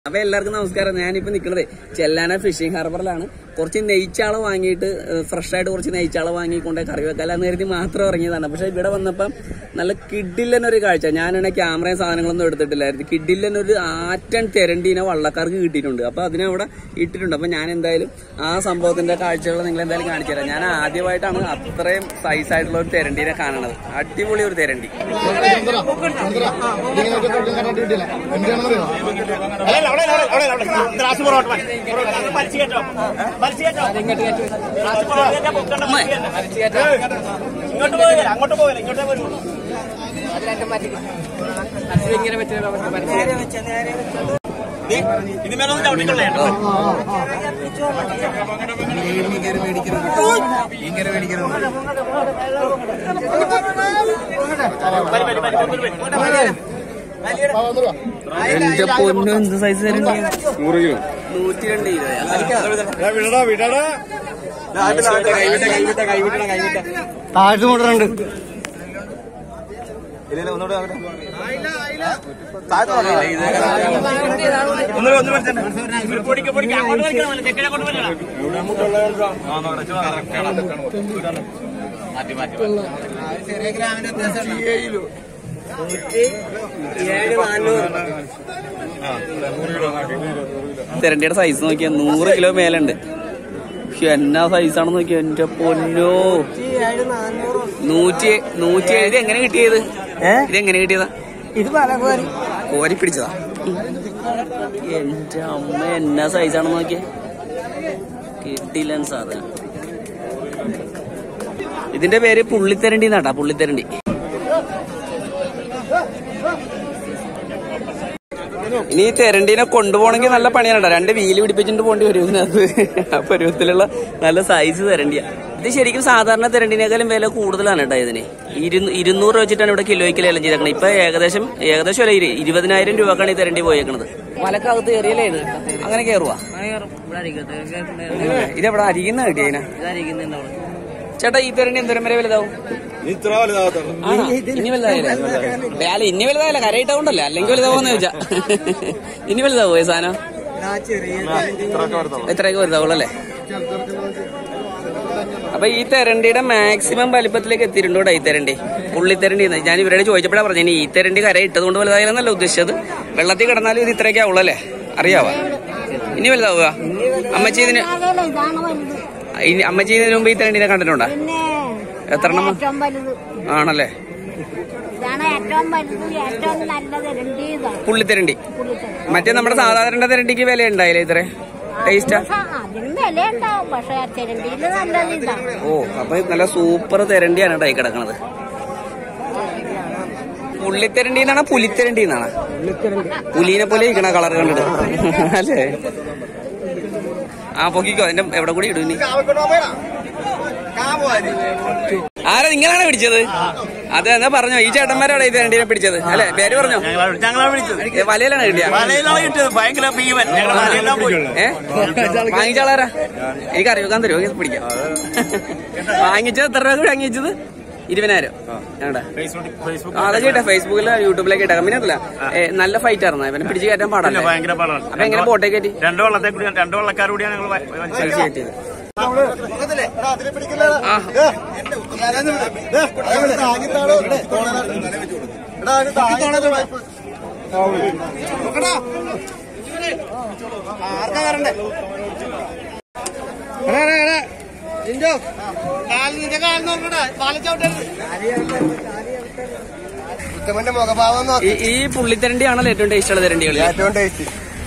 അപ്പൊ എല്ലാവർക്കും നമസ്കാരം ഞാനിപ്പോ നിൽക്കുന്നത് ചെല്ലാന ഫിഷിംഗ് ഹാർബറിലാണ് കുറച്ച് നെയ്ച്ചാള വാങ്ങിയിട്ട് ഫ്രഷ് ആയിട്ട് കുറച്ച് നെയ്ച്ചാള വാങ്ങിക്കൊണ്ട് കറി വെക്കാലെന്ന് കരുതി മാത്രം ഇറങ്ങിയതാണ് പക്ഷെ ഇവിടെ വന്നപ്പം നല്ല കിഡില്ലെന്നൊരു കാഴ്ച ഞാനാണെങ്കിൽ ക്യാമറയും സാധനങ്ങളൊന്നും എടുത്തിട്ടില്ലായിരുന്നു കിഡില്ലെന്നൊരു ആറ്റൻ തെരണ്ടീനെ വള്ളക്കാർക്ക് കിട്ടിയിട്ടുണ്ട് അപ്പൊ അതിനെ അവിടെ ഇട്ടിട്ടുണ്ട് അപ്പൊ ഞാൻ എന്തായാലും ആ സംഭവത്തിന്റെ കാഴ്ചകൾ നിങ്ങൾ എന്തായാലും കാണിച്ചു തരാം ഞാൻ ആദ്യമായിട്ടാണ് അത്രയും സൈസ് ആയിട്ടുള്ള ഒരു തെരണ്ടീനെ കാണുന്നത് അടിപൊളി ഒരു തെരണ്ടി അവിടെ അവിടെ അവിടെ അവിടെ ഗ്ലാസ് പൊറോട്ട മതി. പൊറോട്ട. അത് വലിച്ച് കയറ്റോ. വലിച്ച് കയറ്റോ. ഗ്ലാസ് പൊറോട്ട കയറ്റാൻ പൊക്കണ്ട, വലിച്ച് കയറ്റോ. ഇങ്ങോട്ട് പോകില്ല അങ്ങോട്ട് പോകില്ല ഇങ്ങോട്ടേ വരുള്ളൂ ഇനിമേലൊന്നും ചവിട്ടിക്കൊള്ളേ വരി വരി വരി വരി വരി എന്റെ പൊന്നു എന്ത് സൈസ് തരണ്ടി നൂറ്റി രണ്ട് താഴ്ത്തു കൊണ്ടുണ്ട് പൊടിക്ക് പൊടിക്ക് അങ്ങോട്ട് വലിക്കണം തെക്കിനെ കൊണ്ട് വലിക്കണം തെരണ്ടിയുടെ സൈസ് നോക്കിയാ നൂറ് കിലോ മേലുണ്ട് പക്ഷെ എന്നാ സൈസാണെന്ന് നോക്കിയാ എന്റെ പൊന്നോ നൂറ്റി നൂറ്റി ഏഴ് എങ്ങനെ കിട്ടിയത് ഇത് എങ്ങനെ കിട്ടിയതാ ഇത് പല കോരി കോരി പിടിച്ചതാ എന്റെ അമ്മ എന്നാ സൈസാണെന്ന് നോക്കിയേ കിട്ടില്ല സാധനം ഇതിന്റെ പേര് പുള്ളിത്തരണ്ടി എന്നാട്ടാ പുള്ളിത്തരണ്ടി ഇനി ഈ തെരണ്ടീനെ കൊണ്ടുപോകണമെങ്കിൽ നല്ല പണിയാണ് കേട്ടോ രണ്ട് വീല് പിടിപ്പിച്ചിട്ട് പോകേണ്ടി വരും ഇതിനകത്ത് ആ പരുവത്തിലുള്ള നല്ല സൈസ് തെരണ്ടിയ ഇത് ശരിക്കും സാധാരണ തെരണ്ടിനേക്കാളും വില കൂടുതലാണ് കേട്ടോ ഇതിന് ഇരുന്നൂ- ഇരുന്നൂറ് രൂപ വെച്ചിട്ടാണ് ഇവിടെ കിലോയ്ക്ക് ലേലം ചെയ്തേക്കണത് ഇപ്പൊ ഏകദേശം ഏകദേശം അല്ല ഇരു- ഇരുപതിനായിരം രൂപക്കാണ് ഈ തെരണ്ടി പോയേക്കണത് മലക്കകത്ത് കയറിയല്ലേ ഇത് അങ്ങനെ കയറുവാ ഇതെവിടെ അരിക്കുന്ന കിട്ടിയതിനാ ചേട്ടാ ഈ തെരണ്ടി എന്തോരം വരെ വലുതാവും ആണോ? ഇനി വലുതായില്ലേ അല്ല ഇനി വലുതായില്ല കരയിട്ടതുകൊണ്ടല്ലേ അല്ലെങ്കിൽ വലുതാവോന്ന് ചോദിച്ചാ ഇനി വലുതാവോ ഈ സാധനം എത്രയൊക്കെ വലുതാവുള്ളൂ അല്ലേ അപ്പൊ ഈ തെരണ്ടിയുടെ മാക്സിമം വലിപ്പത്തിലേക്ക് എത്തിയിട്ടുണ്ട് കേട്ടോ ഈ തെരണ്ടി പുള്ളിത്തെരണ്ടി എന്ന്. ഞാൻ ഇവരോട് ചോദിച്ചപ്പോഴാ പറഞ്ഞു ഇനി ഈ തെരണ്ടി കര ഇട്ടതുകൊണ്ട് വലുതായാലെന്നല്ല ഉദ്ദേശിച്ചത് വെള്ളത്തിൽ കിടന്നാലും ഇത് ഇത്രയൊക്കെ ആവുള്ളൂ അല്ലേ അറിയാവാ ഇനി വലുതാവുക അമ്മച്ചി ഇതിന് ഇനി അമ്മച്ചി ഇതിന് മുമ്പ് ഈ തെരണ്ടിനെ കണ്ടിട്ടുണ്ടോ പിന്നെ എത്ര എണ്ണം ഏറ്റവും വലുത് ആണല്ലേ ഇതാണ് ഏറ്റവും വലുത് ഏറ്റവും നല്ലത് രണ്ട് ഇതാണ് പുള്ളിത്തെരണ്ടി പുള്ളിത്തരം മറ്റേ നമ്മുടെ സാധാരണ തെരണ്ടിക്ക് വില ഉണ്ടായില്ലേ ഇത്ര ടേസ്റ്റാ അതിനും വില ഉണ്ടാവും പക്ഷെ ചിരണ്ടിയിൽ നല്ലത് ഇതാണ് ഓ അപ്പൊ ഇത് നല്ല സൂപ്പർ തെരണ്ടിയാണ് കേട്ടോ ഈ കിടക്കണത് പുള്ളിത്തെരണ്ടി എന്നാണ് പുലിത്തെരണ്ടി എന്നാണ് പുലിനെ പോലെ ഇരിക്കണ കളർ കണ്ടിട്ട് അല്ലേ ആ പൊക്കിക്കോ അതിന്റെ എവിടെ കൂടി ഇടൂ നീ ആരാ നിങ്ങളാണ് പിടിച്ചത് അതെ എന്നാ പറഞ്ഞോ ഈ ചേട്ടന്മാരാണ് ഈ തെരണ്ടിനെ പിടിച്ചത് അല്ലെ പേര് പറഞ്ഞോ ഞങ്ങളാ വിളിച്ചത് ഏ, വലയിലാണ് കിട്ടിയ വലയിലാണ് കിട്ടിയത് ഭയങ്കര ഭീമൻ ഞങ്ങൾ വലയെല്ലാം പോയി ഏ വാങ്ങിച്ചാളാരാ എനിക്ക് അറിയാൻ തരുമോ എനിക്ക് പിടിക്കാം വാങ്ങിച്ചത് എത്ര രൂപ വാങ്ങിച്ചത് ഇരുപതിനായിരം ഞങ്ങളുടെ ആ, അതൊക്കെ ഇട്ടെ ഫേസ്ബുക്കില് യൂട്യൂബിലൊക്കെ ഇട്ടേക്കാം പിന്നെ അതല്ല ഏ, നല്ല ഫൈറ്റ് ആയിരുന്നു ഇവനെ പിടിച്ച് കയറ്റാൻ പാടല്ലേ ഭയങ്കര പാടാണ് അപ്പൊ എങ്ങനെ ബോട്ടേ കയറ്റി രണ്ട് വള്ളത്തെ കൂടി രണ്ട് വള്ളക്കാർ കൂടിയാണ് ഞങ്ങൾ പിടിച്ച് കയറ്റിയത് ആ ഉത്തമന്റെ മുഖഭാവം നോക്കി ഈ- ഈ പുള്ളിത്തരണ്ടിയാണല്ലോ ഏറ്റവും ടേസ്റ്റ് ഉള്ള തെരണ്ടികൾ ഏറ്റവും ടേസ്റ്റ്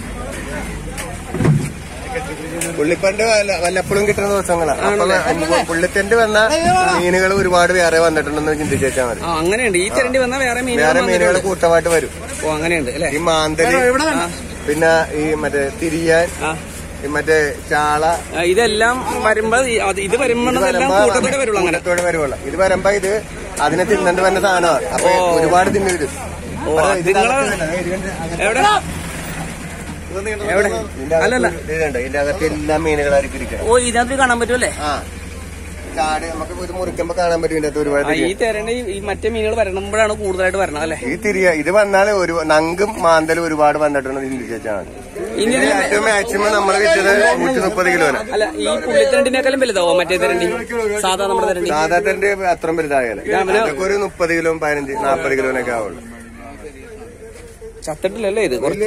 പുള്ളിപ്പണ്ട് വല്ല- വല്ലപ്പോഴും കിട്ടുന്ന ദിവസങ്ങളാണ് അപ്പൊ പുള്ളിത്തണ്ട് വന്ന മീനുകൾ ഒരുപാട് വേറെ വന്നിട്ടുണ്ടെന്ന് ചിന്തിച്ചാൽ മതി ആ അങ്ങനെയുണ്ട് ഈ തെരണ്ടി വന്നാൽ വേറെ വേറെ മീനുകൾ മീനുകൾ വന്നിട്ടുണ്ട്. കൂട്ടമായിട്ട് വരും ഓ അങ്ങനെയുണ്ട് അല്ലേ ഈ മാന്തല് പിന്നെ ഈ മറ്റേ തിരിയാൻ ആ ഈ മറ്റേ ചാള ആ, ഇതെല്ലാം വരുമ്പോ ഈ- അത് ഇത് വരുമ്പോഴെല്ലാം കൂട്ടത്തോടെ വരുള്ളൂ അങ്ങനെ കൂട്ടത്തോടെ വരുവുള്ളൂ ഇത് വരുമ്പോ ഇത് അതിനെ തിന്നണ്ട് വന്ന സാധനമാണ് അപ്പൊ ഓ. ഒരുപാട് തിന്നു വരും ഓ അത് നിങ്ങള് എവിടെ എവിടെ അല്ലല്ല ഇതുണ്ട് ഇതിന്റെ അകത്ത് എല്ലാ മീനുകളായിരിക്കും ഇരിക്കുക ഓ ഇതിനകത്ത് കാണാൻ പറ്റുമല്ലേ ആ ചാട് നമുക്ക് ഇത് മുറിക്കുമ്പോ കാണാൻ പറ്റും ഇതിന്റെ അകത്ത് ഒരുപാട് ആ, തിരിയ. ഈ തെരണ്ടി ഈ മറ്റേ മീനുകൾ വരണമ്പോഴാണ് കൂടുതലായിട്ട് വരണം അല്ലേ ഈ തിരിയ ഇത് വന്നാൽ ഒരു നങ്കും മാന്തലും ഒരുപാട് വന്നിട്ടുണ്ട് ചിന്തിച്ചാണ് ഇനി ഇതിന് ഏറ്റവും മാക്സിമം നമ്മൾ വിറ്റത് നൂറ്റി മുപ്പത് കിലോന് അല്ല ഈ പുള്ളിത്തരണ്ടിനേക്കാളും വലുതാവോ മറ്റേ തെരണ്ടി സാധാ നമ്മുടെ തെരണ്ടി സാധാരണ അത്രയും വലുതായാലും അതൊക്കെ ഒരു മുപ്പത് കിലോ പതിനഞ്ച് നാപ്പത് കിലോനൊക്കെ ആവുള്ളൂ ചത്തിട്ടില്ലല്ലേ ഇത് കുറച്ച്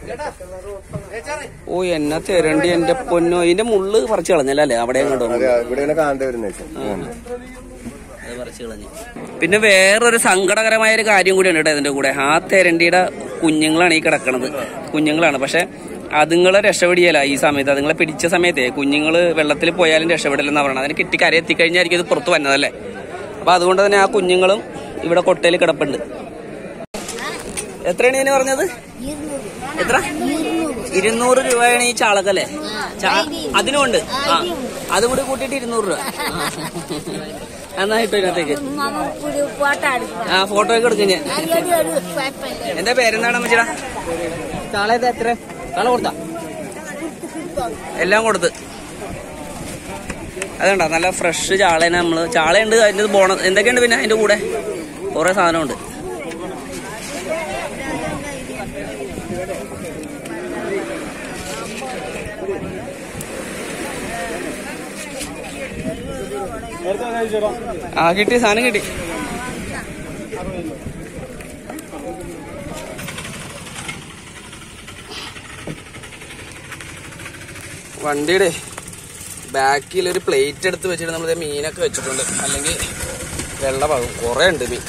ഓ എന്നാ തെരണ്ടി എന്റെ പൊന്നോ ഇതിന്റെ മുള്ള് പറിച്ചു കളഞ്ഞല്ലേ അല്ലേ അവിടെ കണ്ടോ അതെ ഇവിടെ ഇങ്ങനെ കാണേണ്ടി വരുന്ന വെച്ചാൽ അത് പറിച്ചു കളഞ്ഞു പിന്നെ വേറൊരു സങ്കടകരമായ ഒരു കാര്യം കൂടിയാണ് കേട്ടോ ഇതിന്റെ കൂടെ ആ തെരണ്ടിയുടെ കുഞ്ഞുങ്ങളാണ് ഈ കിടക്കണത് കുഞ്ഞുങ്ങളാണ് പക്ഷെ അതുങ്ങളെ രക്ഷപ്പെടിയല്ല ഈ സമയത്ത് അതുങ്ങളെ പിടിച്ച സമയത്തെ കുഞ്ഞുങ്ങൾ വെള്ളത്തിൽ പോയാലും രക്ഷപ്പെടില്ലെന്നാ പറയുന്നത് അതിന് കിട്ടി കരയെത്തിക്കഴിഞ്ഞായിരിക്കും ഇത് പുറത്ത് വന്നതല്ലേ അപ്പൊ അതുകൊണ്ട് തന്നെ ആ കുഞ്ഞുങ്ങളും ഇവിടെ കൊട്ടയിൽ കിടപ്പുണ്ട് എത്രയാണ് ഞാൻ പറഞ്ഞത് എത്ര ഇരുന്നൂറ് രൂപയാണ് ഈ ചാളക്കല്ലേ ചാ- അതിനുമുണ്ട് ആ അതും കൂടി കൂട്ടിയിട്ട് ഇരുന്നൂറ് രൂപ എന്നാ ഇട്ടോ ഇതിനകത്തേക്ക് നമുക്കൊരു ഫോട്ടോ എടുക്കാം ആ ഫോട്ടോ ഒക്കെ എടുക്കും ഞാൻ അതിലൊരു ഒരു കുഴപ്പമില്ല എന്താ പേരെന്താണ് അമ്മച്ചിടാ ചാള ഇത് എത്ര ചാള കൊടുത്ത എല്ലാം കൊടുത്ത് അതുണ്ട നല്ല ഫ്രഷ് ചാളേനെ നമ്മള് ചാളയുണ്ട് അതിന്റെ ബോണ എന്തൊക്കെയുണ്ട് പിന്നെ അതിന്റെ കൂടെ കുറെ സാധനമുണ്ട് ആ കിട്ടി സാധനം കിട്ടി വണ്ടിയുടെ ബാക്കിൽ ഒരു പ്ലേറ്റ് എടുത്ത് വെച്ചിട്ട് നമ്മൾ മീനൊക്കെ വെച്ചിട്ടുണ്ട് അല്ലെങ്കിൽ വെള്ളമാകും കുറെ ഉണ്ട് മീൻ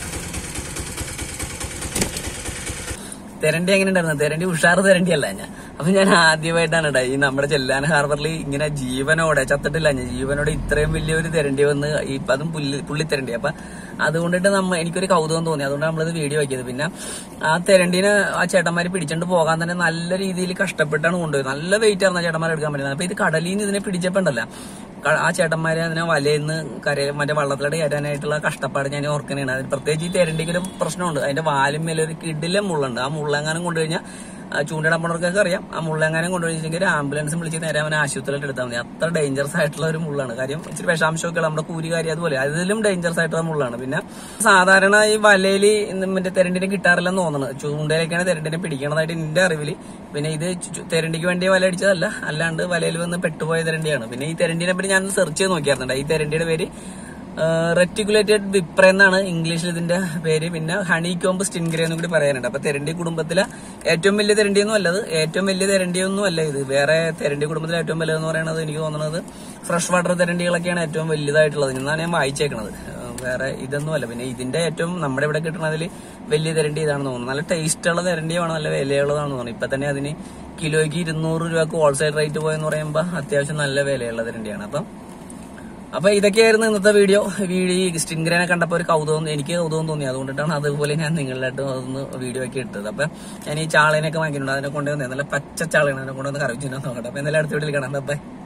തെരണ്ടി എങ്ങനെ ഉണ്ടായിരുന്നു തെരണ്ടി ഉഷാറ് തെരണ്ടി അല്ല ഞാൻ അപ്പൊ ഞാൻ ആദ്യമായിട്ടാണ് കേട്ടോ ഈ നമ്മുടെ ചെല്ലാൻ ഹാർബറിൽ ഇങ്ങനെ ജീവനോടെ ചത്തിട്ടില്ല ഞാൻ ജീവനോടെ ഇത്രയും വലിയൊരു തെരണ്ടി വന്ന് ഇപ്പൊ അതും പുല്ലി പുള്ളി തെരണ്ടി അപ്പൊ അതുകൊണ്ടിട്ട് നമ്മ എനിക്കൊരു കൗതുകം തോന്നി അതുകൊണ്ട് നമ്മളിത് വീഡിയോ ആക്കിയത് പിന്നെ ആ തെരണ്ടീനെ ആ ചേട്ടന്മാര് പിടിച്ചോണ്ട് പോകാൻ തന്നെ നല്ല രീതിയിൽ കഷ്ടപ്പെട്ടാണ് കൊണ്ടുപോയത് നല്ല വെയിറ്റ് ആയിരുന്നു ആ ചേട്ടന്മാരെ എടുക്കാൻ പറ്റുന്നത് അപ്പൊ ഇത് കടലിൽ നിന്ന് ഇതിനെ പിടിച്ചപ്പോണ്ടല്ല ക- ആ ചേട്ടന്മാരെ അതിനെ വലയിന്ന് കരയിൽ മറ്റേ വള്ളത്തിലോട്ട് കയറ്റാനായിട്ടുള്ള കഷ്ടപ്പാട് ഞാൻ ഓർക്കണേണ് അതിന് പ്രത്യേകിച്ച് ഈ തെരണ്ടിക്ക് ഒരു പ്രശ്നമുണ്ട് അതിന്റെ വാലും മേലെ ഒരു കിടിലം മുള്ളുണ്ട് ആ മുള്ളെങ്ങാനും കൊണ്ടുകഴിഞ്ഞാൽ ചൂണ്ടിടാൻ പോണവർക്കൊക്കെ അറിയാം ആ മുള്ളെങ്ങാനും കൊണ്ടുപോയിച്ചെങ്കിൽ ഒരു ആംബുലൻസ് വിളിച്ച് നേരെ അവനെ ആശുപത്രിയിലോട്ട് എടുത്താൽ മതി അത്ര ഡേഞ്ചറസ് ആയിട്ടുള്ള ഒരു മുള്ളാണ് കാര്യം ഇച്ചിരി വിഷാംശമൊക്കെ നമ്മുടെ കൂരികാരി അതുപോലെ അതിലും ഡേഞ്ചറസ് ആയിട്ടുള്ള മുള്ളാണ് പിന്നെ സാധാരണ ഈ വലയിൽ മറ്റേ തെരണ്ടിനെ കിട്ടാറില്ലെന്ന് തോന്നുന്നത് ചൂണ്ടയിലേക്കാണ് തെരണ്ടിനെ പിടിക്കണതായിട്ട് എന്റെ അറിവിൽ പിന്നെ ഇത് ചു- തെരണ്ടിക്ക് വേണ്ടി വല അടിച്ചതല്ല അല്ലാണ്ട് വലയിൽ വന്ന് പെട്ടുപോയ തെരണ്ടിയാണ് പിന്നെ ഈ തെരണ്ടിനെ പറ്റി ഞാൻ സെർച്ച് ചെയ്ത് നോക്കിയായിരുന്നുണ്ട് ഈ തെരണ്ടിയുടെ പേര് റെറ്റിക്കുലേറ്റഡ് വിപ്ര എന്നാണ് ഇംഗ്ലീഷിൽ ഇതിന്റെ പേര് പിന്നെ ഹണി കോമ്പ് സ്റ്റിൻഗ്രേ എന്നും കൂടി പറയാനുണ്ട് അപ്പൊ തെരണ്ടി കുടുംബത്തിലെ ഏറ്റവും വലിയ തെരണ്ടിയൊന്നും അല്ലത് ഏറ്റവും വലിയ തെരണ്ടിയൊന്നും അല്ല ഇത് വേറെ തെരണ്ടി കുടുംബത്തിലെ ഏറ്റവും വലുതെന്ന് പറയുന്നത് എനിക്ക് തോന്നുന്നത് ഫ്രഷ് വാട്ടർ തെരണ്ടികളൊക്കെയാണ് ഏറ്റവും വലുതായിട്ടുള്ളത് എന്നാണ് ഞാൻ വായിച്ചേക്കണത് ഏഹ് വേറെ ഇതൊന്നും അല്ല പിന്നെ ഇതിന്റെ ഏറ്റവും നമ്മുടെ ഇവിടെ കിട്ടുന്നതിൽ വലിയ തെരണ്ടി ഇതാണെന്ന് തോന്നുന്നു നല്ല ടേസ്റ്റ് ഉള്ള തെരണ്ടിയാണ് നല്ല വിലയുള്ളതാണെന്ന് തോന്നുന്നു ഇപ്പൊ തന്നെ അതിന് കിലോയ്ക്ക് ഇരുന്നൂറ് രൂപക്ക് ഹോൾസെയിൽ റേറ്റ് പോയെന്ന് പറയുമ്പോൾ അത്യാവശ്യം നല്ല വിലയുള്ള തെരണ്ടിയാണ് അപ്പം അപ്പൊ ഇതൊക്കെയായിരുന്നു ഇന്നത്തെ വീഡിയോ വീഡിയോ ഈ സ്റ്റിൻഗ്രനെ കണ്ടപ്പോൾ ഒരു കൗതുകം എനിക്ക് കൗതുകം തോന്നി അതുകൊണ്ടിട്ടാണ് അതുപോലെ ഞാൻ നിങ്ങളിലായിട്ട് അതൊന്ന് വീഡിയോ ഒക്കെ ഇട്ടത് അപ്പൊ ഞാൻ ഈ ചാളേനൊക്കെ വാങ്ങിയിട്ടുണ്ട് അതിനെ കൊണ്ടുവന്നേ നല്ല പച്ച ചാളയാണ് അതിനെ കൊണ്ടുവന്ന് കറി വെച്ചിട്ട് നോക്കട്ടെ അപ്പൊ എന്തായാലും അടുത്ത വീട്ടിൽ കാണാം ബൈ